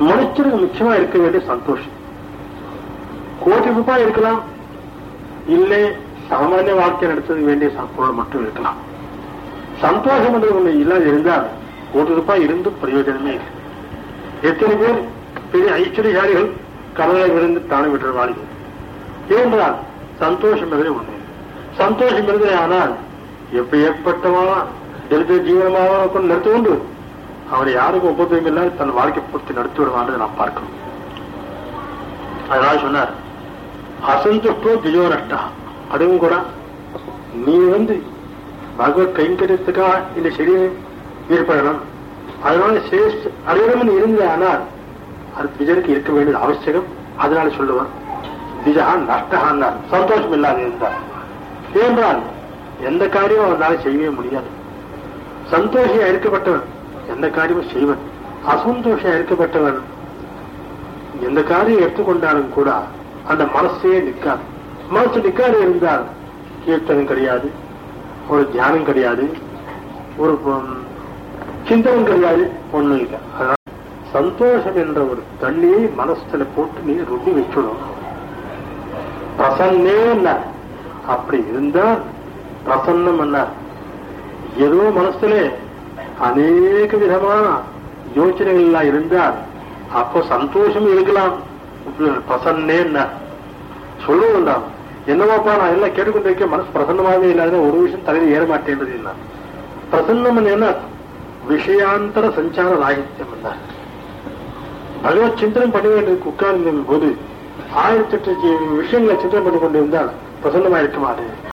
மனுஷனுக்கு முக்கியமா இருக்க வேண்டிய சந்தோஷம் கோடி ரூபாய் இருக்கலாம் இல்லை சாமானிய வாழ்க்கை நடத்த வேண்டிய பொருள் மட்டும் இருக்கலாம் சந்தோஷம் என்று ஒண்ணு இல்லாத இருந்தால் கோடி ரூபாய் இருந்தும் பிரயோஜனமே இல்லை எத்தனை பேர் பெரிய ஐஸ்வர்யசாலிகள் கடலை விழுந்து தானே விட்டு வாழ்க்கை ஏனென்றால் சந்தோஷம் என்பதே ஒண்ணு சந்தோஷம் இருந்தே ஆனால் எப்பேற்பட்டவனா தரித்திர ஜீவனமாக கொண்டு நடத்தி கொண்டு அவரை யாருக்கும் ஒப்புதவும் இல்லாத தன் வாழ்க்கை பூர்த்தி நடத்தி விடுவான்னு நாம் பார்க்கணும் அதனால சொன்னார் அசந்துஷ்டோ ஜெயோ நஷ்டா அதுவும் கூட நீ வந்து பகவத் கைங்கரியத்துக்காக இந்த சரீரம் ஏற்படணும் அதனால சேஷ் அடையணும்னு இருந்தானால் அது விஜயனுக்கு இருக்க வேண்டியது அவசியம் அதனால சொல்லுவான் விஜயான் நஷ்டகான்னார் சந்தோஷம் இல்லாத இருந்தார் ஏனென்றால் எந்த காரியமும் அவனால செய்யவே முடியாது சந்தோஷியா இருக்கப்பட்டவன் எந்த காரியமும் செய்வன் அசந்தோஷியா இருக்கப்பட்டவன் எந்த காரியம் எடுத்துக்கொண்டாலும் கூட அந்த மனசே நிற்காது மனசு நிற்காது இருந்தால் கீர்த்தனம் கிடையாது ஒரு தியானம் கிடையாது ஒரு உம், சிந்தனம் கிடையாது ஒண்ணும் இல்லை அதனால சந்தோஷம் என்ற ஒரு தண்ணியை மனசுல போட்டு நீ ருட்டி வச்சுடும் பிரசன்னே அப்படி இருந்தால் பிரசன்னம் என்னார் ஏதோ மனசுல அநேக விதமான யோசனைகள் எல்லாம் இருந்தால் அப்போ சந்தோஷம் இருக்கலாம் பிரசன்னே சொல்ல வேண்டாம் என்னவாப்பா நான் எல்லாம் கேட்டுக்கொண்டிருக்க மனசு பிரசன்னமாகவே இல்லாத ஒரு விஷயம் தலையில் ஏற மாட்டேன்றது என்ன பிரசன்னம் என்ன விஷயாந்தர சஞ்சார ராகித்யம் என்ன பகவத் சிந்தனம் பண்ண வேண்டியதுக்கு உட்கார்ந்த போது ஆயிரத்தி எட்டு விஷயங்களை சிந்தனை பண்ணி கொண்டிருந்தால் பிரசன்னமா இருக்க மாட்டேன்